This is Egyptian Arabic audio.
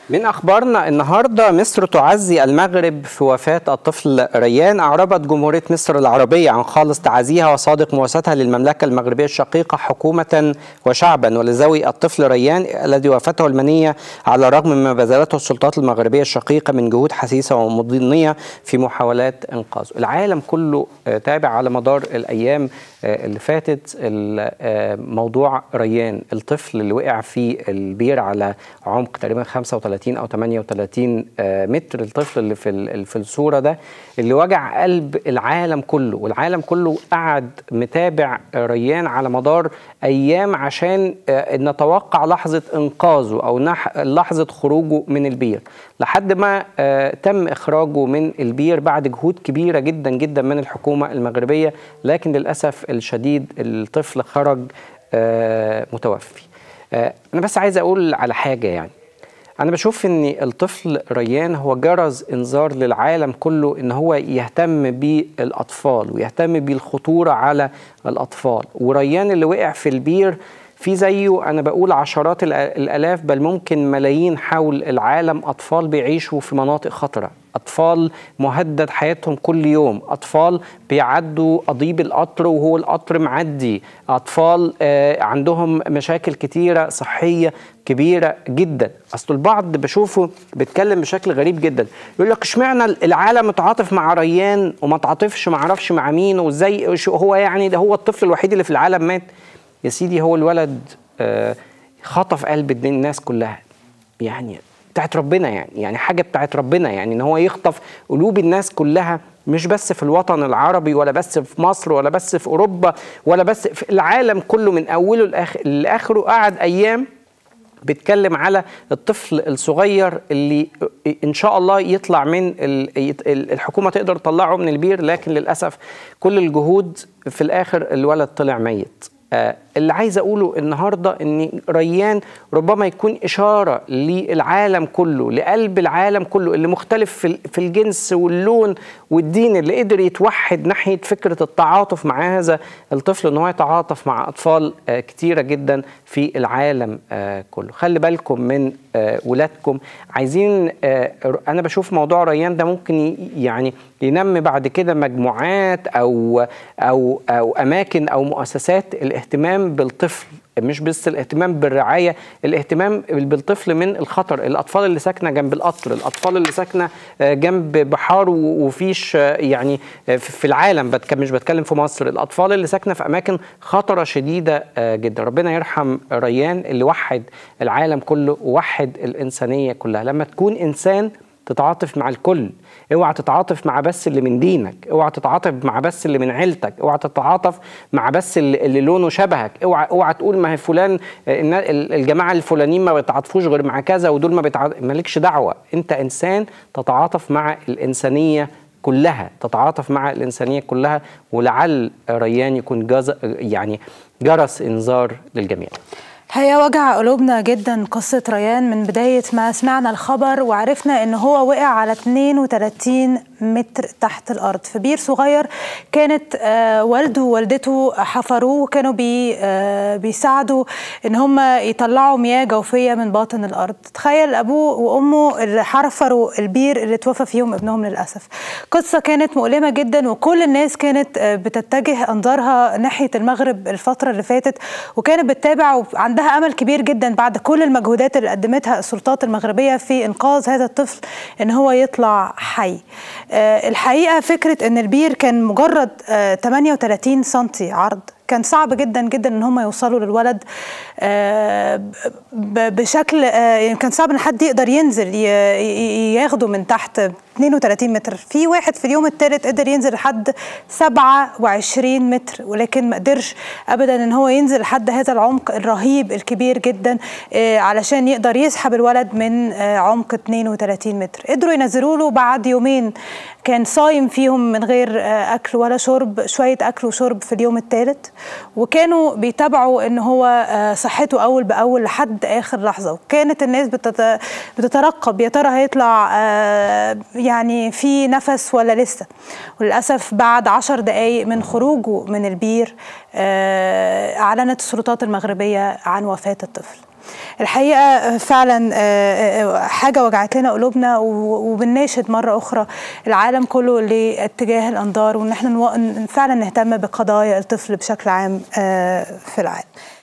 من اخبارنا النهارده مصر تعزي المغرب في وفاه الطفل ريان اعربت جمهوريه مصر العربيه عن خالص تعازيها وصادق مواساتها للمملكه المغربيه الشقيقه حكومه وشعبا ولذوي الطفل ريان الذي وافته المنيه على الرغم مما بذلته السلطات المغربيه الشقيقه من جهود حثيثه ومضنيه في محاولات انقاذه. العالم كله تابع على مدار الايام اللي فاتت موضوع ريان الطفل اللي وقع في البير على عمق تقريبا 35 او 38 متر الطفل اللي في في الصوره ده اللي وجع قلب العالم كله والعالم كله قعد متابع ريان على مدار ايام عشان نتوقع لحظه انقاذه او لحظه خروجه من البير لحد ما تم اخراجه من البير بعد جهود كبيره جدا جدا من الحكومه المغربيه لكن للاسف الشديد الطفل خرج متوفي انا بس عايز اقول على حاجه يعني انا بشوف ان الطفل ريان هو جرس انذار للعالم كله ان هو يهتم بالاطفال ويهتم بالخطوره على الاطفال وريان اللي وقع في البير في زيه انا بقول عشرات الالاف بل ممكن ملايين حول العالم اطفال بيعيشوا في مناطق خطره اطفال مهدد حياتهم كل يوم اطفال بيعدوا قضيب القطر وهو القطر معدي اطفال آه عندهم مشاكل كتيره صحيه كبيره جدا اصل البعض بشوفه بيتكلم بشكل غريب جدا يقول لك اشمعنى العالم متعاطف مع ريان وما تعاطفش ما اعرفش مع مين وازاي هو يعني ده هو الطفل الوحيد اللي في العالم مات يا سيدي هو الولد آه خطف قلب الناس كلها يعني بتاعت ربنا يعني يعني حاجه بتاعت ربنا يعني ان هو يخطف قلوب الناس كلها مش بس في الوطن العربي ولا بس في مصر ولا بس في اوروبا ولا بس في العالم كله من اوله لاخره قعد ايام بيتكلم على الطفل الصغير اللي ان شاء الله يطلع من الحكومه تقدر تطلعه من البير لكن للاسف كل الجهود في الاخر الولد طلع ميت آه اللي عايز اقوله النهارده ان ريان ربما يكون اشاره للعالم كله لقلب العالم كله اللي مختلف في, في الجنس واللون والدين اللي قدر يتوحد ناحيه فكره التعاطف مع هذا الطفل ان هو يتعاطف مع اطفال آه كتيره جدا في العالم آه كله خلي بالكم من ولادكم عايزين انا بشوف موضوع ريان ده ممكن يعني ينمي بعد كده مجموعات او او او اماكن او مؤسسات الاهتمام بالطفل مش بس الاهتمام بالرعايه الاهتمام بالطفل من الخطر الاطفال اللي ساكنه جنب القطر الاطفال اللي ساكنه جنب بحار وفيش يعني في العالم مش بتكلم في مصر الاطفال اللي ساكنه في اماكن خطره شديده جدا ربنا يرحم ريان اللي وحد العالم كله ووحد الانسانيه كلها لما تكون انسان تتعاطف مع الكل اوعى تتعاطف مع بس اللي من دينك اوعى تتعاطف مع بس اللي من عيلتك اوعى تتعاطف مع بس اللي, اللي لونه شبهك اوعى اوعى تقول ما هي فلان الجماعه الفلانيين ما بيتعاطفوش غير مع كذا ودول ما بيتعاطف مالكش دعوه انت انسان تتعاطف مع الانسانيه كلها تتعاطف مع الانسانيه كلها ولعل ريان يكون جز يعني جرس انذار للجميع هي وجع قلوبنا جدا قصة ريان من بداية ما سمعنا الخبر وعرفنا ان هو وقع على 32 متر تحت الارض في بير صغير كانت آه والده ووالدته حفروه وكانوا بي آه بيساعدوا ان هم يطلعوا مياه جوفيه من باطن الارض تخيل ابوه وامه اللي حفروا البير اللي توفى فيهم ابنهم للاسف قصه كانت مؤلمه جدا وكل الناس كانت آه بتتجه انظارها ناحيه المغرب الفتره اللي فاتت وكانت بتتابع وعندها امل كبير جدا بعد كل المجهودات اللي قدمتها السلطات المغربيه في انقاذ هذا الطفل ان هو يطلع حي الحقيقه فكره ان البير كان مجرد 38 سنتي عرض كان صعب جدا جدا ان هم يوصلوا للولد بشكل كان صعب ان حد يقدر ينزل ياخده من تحت 32 متر في واحد في اليوم الثالث قدر ينزل لحد 27 متر ولكن ما قدرش ابدا ان هو ينزل لحد هذا العمق الرهيب الكبير جدا علشان يقدر يسحب الولد من عمق 32 متر قدروا ينزلوا له بعد يومين كان صايم فيهم من غير اكل ولا شرب شويه اكل وشرب في اليوم الثالث وكانوا بيتابعوا ان هو صحته اول باول لحد اخر لحظه وكانت الناس بتترقب يا ترى هيطلع يعني في نفس ولا لسه وللاسف بعد عشر دقائق من خروجه من البير اعلنت السلطات المغربيه عن وفاه الطفل الحقيقه فعلا حاجه وجعت لنا قلوبنا وبنناشد مره اخرى العالم كله لاتجاه الانظار وان احنا فعلا نهتم بقضايا الطفل بشكل عام في العالم